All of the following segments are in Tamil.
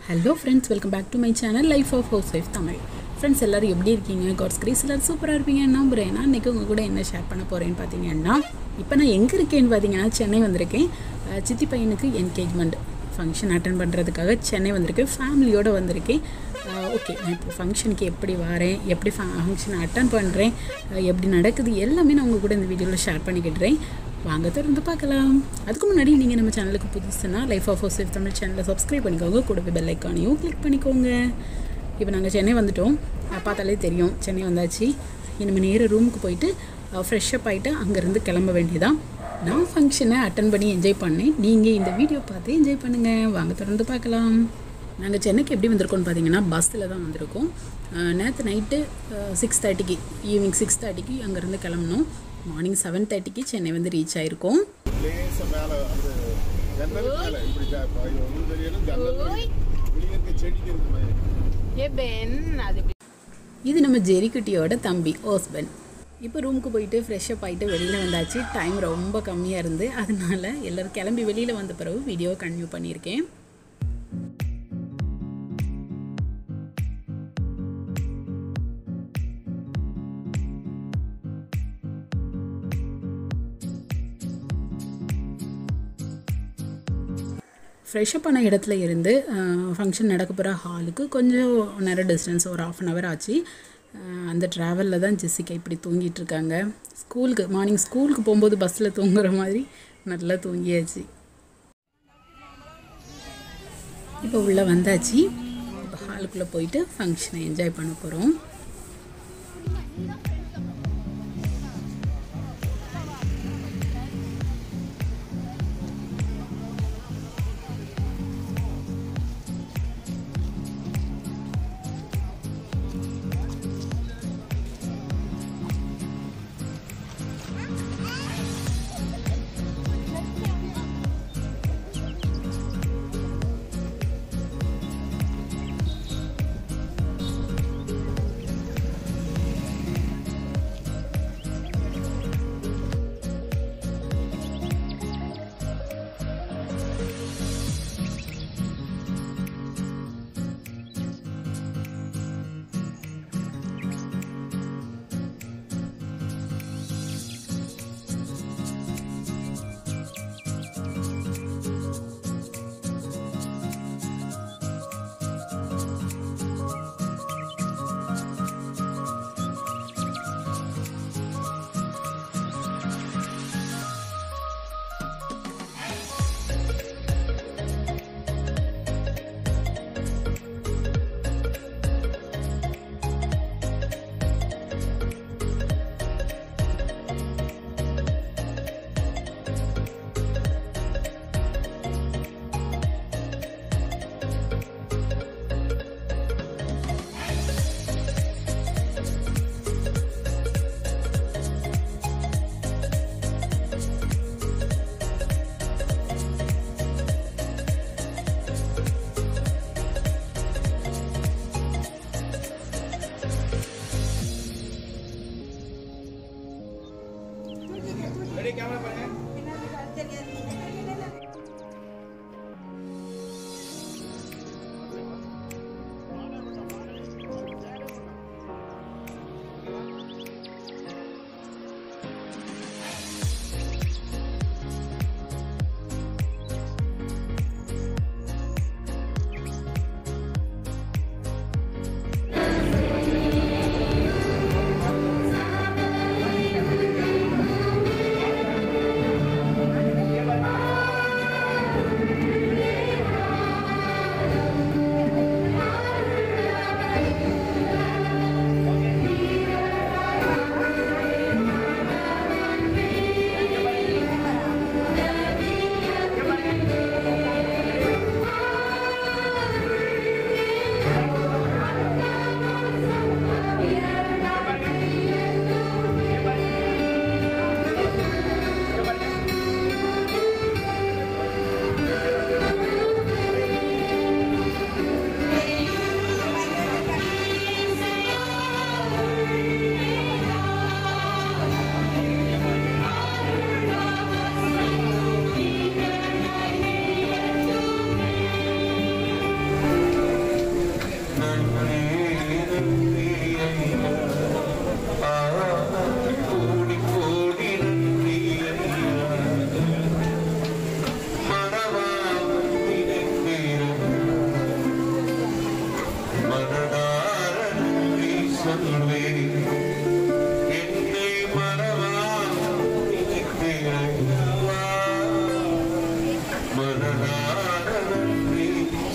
Hello friends welcome back to my channel life of housewife Tamil friends எல்லோரும் எப்படி இருக்கீங்க காட்ஸ் கிரீஸ் எல்லோரும் சூப்பராக இருப்பீங்க நம்புறேன் நான் இன்றைக்கி உங்கள் கூட என்ன ஷேர் பண்ண போகிறேன்னு பார்த்தீங்கன்னா இப்போ நான் எங்கே இருக்கேன்னு பார்த்தீங்கன்னா சென்னை வந்திருக்கேன் அஹ் சித்தி பையனுக்கு என்கேஜ்மெண்ட் ஃபங்க்ஷன் அட்டன் பண்ணுறதுக்காக சென்னை வந்திருக்கேன் ஃபேமிலியோடு வந்திருக்கேன் ஓகே நான் இப்போ ஃபங்க்ஷனுக்கு எப்படி வரேன் எப்படி ஃபங்க்ஷன் அட்டன் பண்ணுறேன் எப்படி நடக்குது எல்லாமே நான் உங்கள் கூட இந்த வீடியோவில் ஷேர் பண்ணிக்கிட்டுறேன் வாங்க தொடர்ந்து பார்க்கலாம் அதுக்கு முன்னாடி நீங்கள் நம்ம சேனலுக்கு புதுசுனா லைஃப் ஆஃப் சேஃப் தமிழ் சேனலை சப்ஸ்கிரைப் பண்ணிக்கோங்க கூடவே பெல் ஐக்கானையும் கிளிக் பண்ணிக்கோங்க இப்போ நாங்கள் சென்னை வந்துட்டோம் அஹ் பார்த்தாலே தெரியும் சென்னை வந்தாச்சு இனிமேல் நேர ரூமுக்கு போயிட்டு ஃப்ரெஷ்அப் ஆகிட்டு அங்கேருந்து கிளம்ப வேண்டியதான் நான் ஃபங்க்ஷனை அட்டன் பண்ணி என்ஜாய் பண்ணேன் நீங்கள் இந்த வீடியோ பார்த்து என்ஜாய் பண்ணுங்கள் வாங்க தொடர்ந்து பார்க்கலாம் நாங்கள் சென்னைக்கு எப்படி வந்திருக்கோம்னு பார்த்தீங்கன்னா பஸ்ஸில் தான் வந்திருக்கோம் நேற்று நைட்டு சிக்ஸ் தேர்ட்டிக்கு ஈவினிங் சிக்ஸ் தேர்ட்டிக்கு அங்கேருந்து கிளம்பணும் மார்னிங் செவன் தேர்ட்டிக்கு சென்னை வந்து ரீச் ஆயிருக்கோம் லேசா மேல அந்த ஜன்னல் மேல இப்படி ஜா- இது ஒண்ணும் தெரியல ஜன்னல் வெளிய இருக்க செடிக்கு இருக்கு மாதிரி இது நம்ம ஜெரிக்குட்டியோட தம்பி ஓஸ்பன் இப்போ ரூமுக்கு போயிட்டு ஃப்ரெஷ்அப் ஆகிட்டு வெளியில் வந்தாச்சு டைம் ரொம்ப கம்மியாக இருந்து அதனால எல்லோரும் கிளம்பி வெளியில் வந்த பிறகு வீடியோ கன்டினியூ பண்ணியிருக்கேன் ஃப்ரெஷ்அப் ஆன இடத்துல இருந்து ஃபங்க்ஷன் நடக்க போகிற ஹாலுக்கு கொஞ்சம் நேரம் டிஸ்டன்ஸ் ஒரு ஆஃப் அன் ஹவர் ஆச்சு அஹ் அந்த ட்ராவலில் தான் ஜெசிகா இப்படி தூங்கிட்டு இருக்காங்க ஸ்கூலுக்கு மார்னிங் ஸ்கூலுக்கு போகும்போது பஸ்ஸில் தூங்குற மாதிரி நல்லா தூங்கியாச்சு இப்போ உள்ளே வந்தாச்சு இப்போ ஹாலுக்குள்ளே போயிட்டு ஃபங்க்ஷனை என்ஜாய் பண்ண போகிறோம்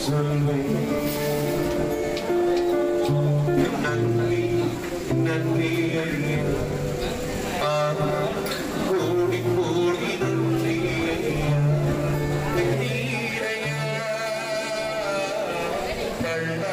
சொல்வேன் நன்றி நன்றி ஐயா ஆ, கோடி கோடி நன்றி ஐயா நீரையா கண்ணா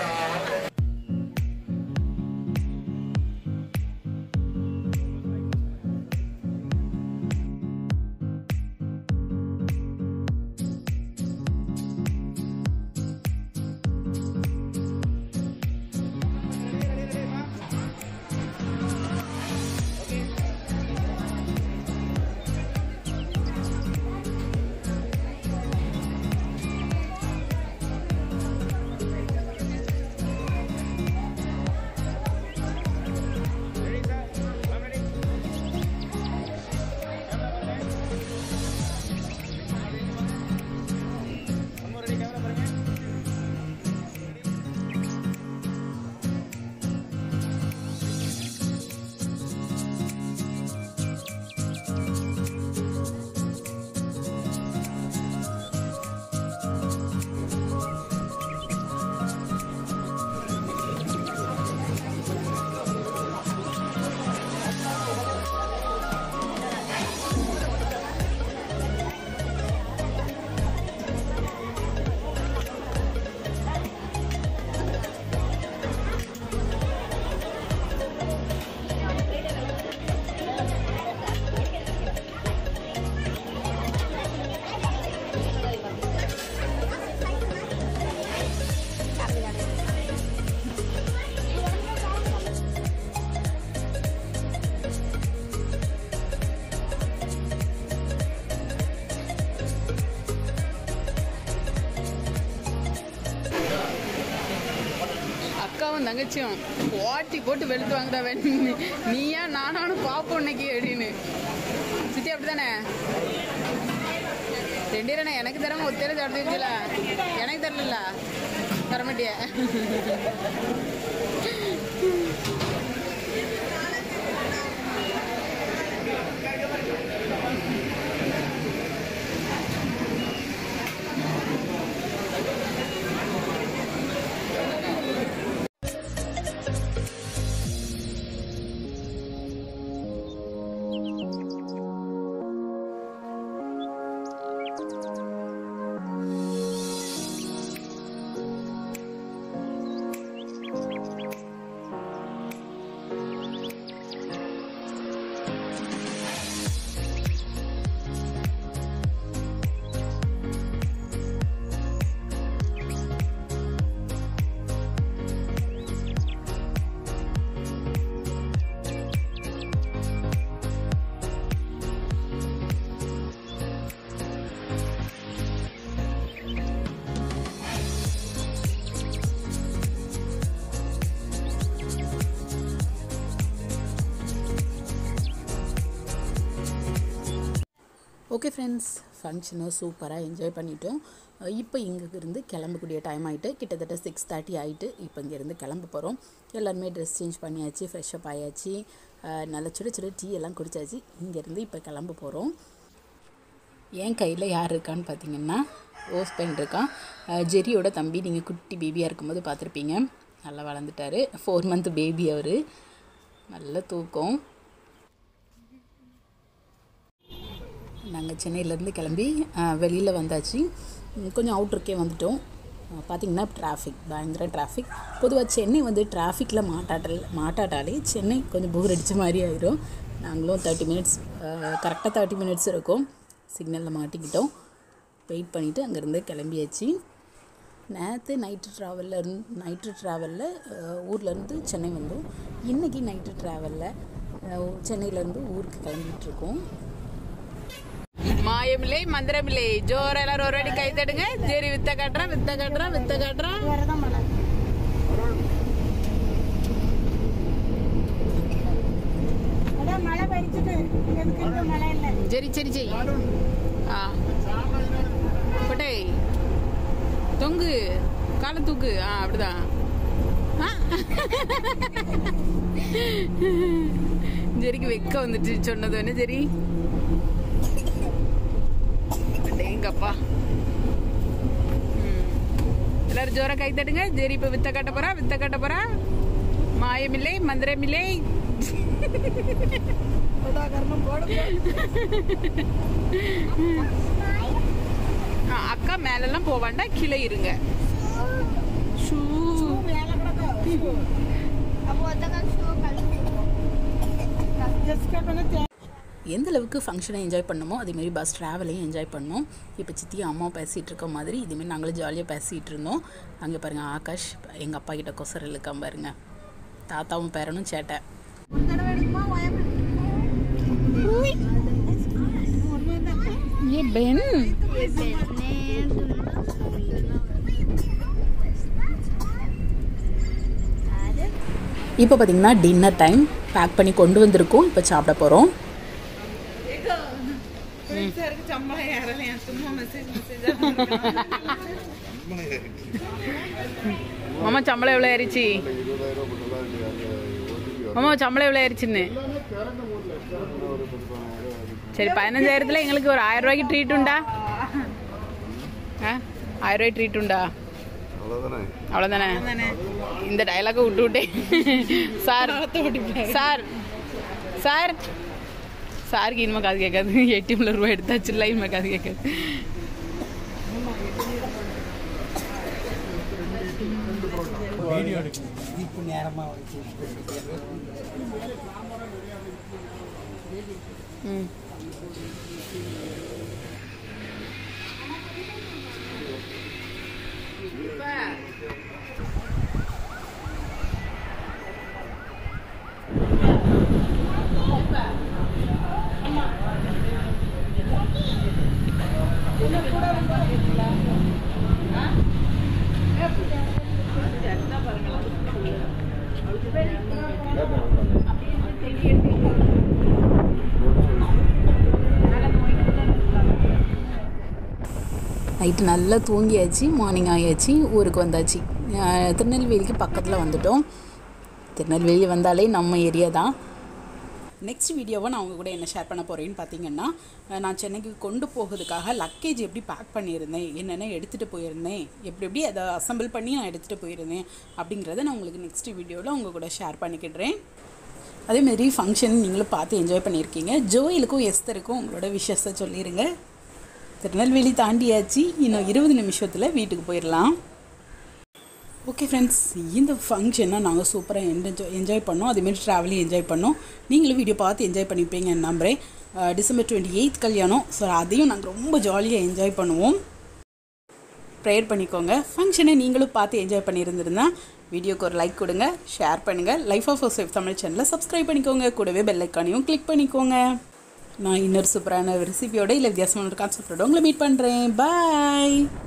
அக்காவும் தங்கச்சியும் போட்டி போட்டு வெளுத்து வாங்குறவ நீயா நானும் பாப்போம் இன்னைக்கு அப்படின்னு சித்தி அப்படிதானே ரெண்டு பேரும் என்ன எனக்கு தரமா ஒத்தையில தடுத்து வச்சுல எனக்கு தரல தரமாட்டிய ஓகே ஃப்ரெண்ட்ஸ் ஃபங்க்ஷனை சூப்பராக என்ஜாய் பண்ணிட்டோம் இப்போ இங்கேருந்து கிளம்பக்கூடிய டைம் ஆகிட்டு கிட்டத்தட்ட சிக்ஸ் தேர்ட்டி ஆகிட்டு இப்போ இங்கேருந்து கிளம்ப போகிறோம் எல்லாருமே ட்ரெஸ் சேஞ்ச் பண்ணியாச்சு ஃப்ரெஷ்அப் ஆயாச்சு அஹ், நல்ல சுட சுட டீ எல்லாம் குடிச்சாச்சு இங்கேருந்து இப்போ கிளம்ப போகிறோம் என் கையில் யார் இருக்கான்னு பார்த்தீங்கன்னா ஓஸ் பென் இருக்கான் அஹ், ஜெரியோட தம்பி நீங்கள் குட்டி பேபியாக இருக்கும்போது பார்த்துருப்பீங்க நல்லா வளர்ந்துட்டாரு ஃபோர் மந்த் பேபி அவர் நல்ல தூக்கம் நாங்கள் சென்னையிலேருந்து கிளம்பி வெளியில் வந்தாச்சு உம், கொஞ்சம் அவுட்ருக்கே வந்துட்டோம் அஹ், பார்த்தீங்கன்னா டிராஃபிக் பயங்கர டிராஃபிக் பொதுவாக சென்னை வந்து டிராஃபிக்கில் மாட்டாட்டல் மாட்டாட்டாலே சென்னை கொஞ்சம் போர் அடித்த மாதிரி ஆயிரும் நாங்களும் தேர்ட்டி மினிட்ஸ் கரெக்டாக தேர்ட்டி மினிட்ஸ் இருக்கும் சிக்னலில் மாட்டிக்கிட்டோம் வெயிட் பண்ணிவிட்டு அங்கேருந்து கிளம்பியாச்சு நேற்று நைட்டு ட்ராவலில் இருந்து நைட்டு ட்ராவலில் ஊர்லேருந்து சென்னை வந்தோம் இன்றைக்கி நைட்டு ட்ராவலில் சென்னையிலேருந்து ஊருக்கு கிளம்பிட்டு இருக்கோம் மாயமில்லை மந்திரமில்லை ஜோர எல்லாரும் ஒரு அடி கை தட்டுங்க சரி வித்த காட்டுறான் வித்த காட்டுறான் வித்த காட்டுறான் வரதான் பண்ணாங்க அதான் மழை பெய்ஞ்சிட்டு எதுக்கு இப்ப மழை இல்லை சரி சரி சரி ஆ கொட்டை தொங்கு காலை தூக்கு ஆ அப்படிதான் ஆ. ஜெரிக்கு வெக்க வந்துட்டு சொன்னது என்ன சரி எங்கப்பா எல்லாரும் ஜோரா கை தட்டுங்க ஜெரி இப்போ வித்த கட்ட போறா வித்த கட்ட போறா மாயமில்லை மந்திரமில்லை உதாகரணம் போடுங்க ஆ, அக்கா மேலெல்லாம் போவாண்டா கீழே இருங்க ஷூ மேல கிடக்க ஜெஸ்கா பண்ண தே எந்த அளவுக்கு ஃபங்க்ஷனை என்ஜாய் பண்ணமோ அதேமாரி பஸ் ட்ராவலையும் என்ஜாய் பண்ணோம் இப்போ சித்தி அம்மா பேசிகிட்டு இருக்க மாதிரி இதேமாரி நாங்களும் ஜாலியாக பேசிகிட்டு இருந்தோம் அங்கே பாருங்கள் ஆகாஷ் எங்கள் அப்பா கிட்ட கொசர் இழுக்காம பாருங்க தாத்தாவும் பேரனும் சேட்டை ஒரு தடவை எடுக்குமா வயம் ஏ பென் இப்போ பார்த்தீங்கன்னா டின்னர் டைம் பேக் பண்ணி கொண்டு வந்திருக்கோம் இப்போ சாப்பிட போகிறோம் சம்பளம் ஏறலையா சும்மா மெசேஜ் மெசேஜ் மாமா சம்பளம் எவ்வளோ ஏறிச்சு இருபதாயிரம் ரூபாய் போட்டுலாம் இருக்கு. அந்த OTP வரும். மாமா சம்பளம் எவ்வளோ ஏறிச்சுன்னு திறந்த ஊர்ல திறந்த ஒரு பத்து பதினாயிரம் இருக்கு. சரி பதினஞ்சாயிரத்தில் எங்களுக்கு ஒரு ஆயிரம் ரூபாய்க்கு ட்ரீட் உண்டா ஆ ஆயிரம் ரூபாய் ட்ரீட் உண்டா அவ்வளவுதானே அவ்வளோதானே இந்த டயலாக விட்டு விட்டேன் சார் சார் சார் சாருக்கு இனிமே காது கேட்காது ஏடிஎம்ல ரூபாய் எடுத்தாச்சுல்ல இனிமே காது கேட்காது ம் நைட்டு நல்லா தூங்கியாச்சு மார்னிங் ஆயாச்சு ஊருக்கு வந்தாச்சு அஹ் திருநெல்வேலிக்கு பக்கத்தில் வந்துட்டோம் திருநெல்வேலி வந்தாலே நம்ம ஏரியா தான் நெக்ஸ்ட் வீடியோவை நான் உங்க கூட என்ன ஷேர் பண்ண போகிறேன்னு பார்த்தீங்கன்னா அஹ் நான் சென்னைக்கு கொண்டு போகிறதுக்காக லக்கேஜ் எப்படி பேக் பண்ணியிருந்தேன் என்னென்ன எடுத்துகிட்டு போயிருந்தேன் எப்படி எப்படி அதை அசெம்பிள் பண்ணி நான் எடுத்துகிட்டு போயிருந்தேன் அப்படிங்கிறத நான் உங்களுக்கு நெக்ஸ்ட் வீடியோவில் உங்கள் கூட ஷேர் பண்ணிக்கிடுறேன் அதேமாரி ஃபங்க்ஷன் நீங்களும் பார்த்து என்ஜாய் பண்ணியிருக்கீங்க ஜோயிலுக்கும் எஸ்தருக்கும் உங்களோட விஷயத்தை சொல்லிடுங்க திருநெல்வேலி தாண்டியாச்சு இன்னும் இருபது நிமிஷத்தில் வீட்டுக்கு போயிடலாம் ஓகே ஃப்ரெண்ட்ஸ் இந்த ஃபங்க்ஷனை நாங்கள் சூப்பராக என்ஜாய் என்ஜாய் பண்ணோம் அதேமாரி ட்ராவலையும் என்ஜாய் பண்ணோம் நீங்களும் வீடியோ பார்த்து என்ஜாய் பண்ணிப்பீங்கன்னு நம்புகிறேன் அஹ் டிசம்பர் டுவெண்ட்டி எயித் கல்யாணம் ஸோ அதையும் நாங்கள் ரொம்ப ஜாலியாக என்ஜாய் பண்ணுவோம் ப்ரேயர் பண்ணிக்கோங்க ஃபங்க்ஷனை நீங்களும் பார்த்து என்ஜாய் பண்ணியிருந்திருந்தா வீடியோக்கு ஒரு லைக் கொடுங்க ஷேர் பண்ணுங்கள் லைஃப் ஆஃப் சேஃப் தமிழ் சேனலை சப்ஸ்கிரைப் பண்ணிக்கோங்க கூடவே பெல் ஐக்கானையும் கிளிக் பண்ணிக்கோங்க நான் இன்னொரு சூப்பரான ரெசிபியோட இல்லை வித்தியாசமான ஒரு கான்செப்டோட உங்களை மீட் பண்ணுறேன் பாய்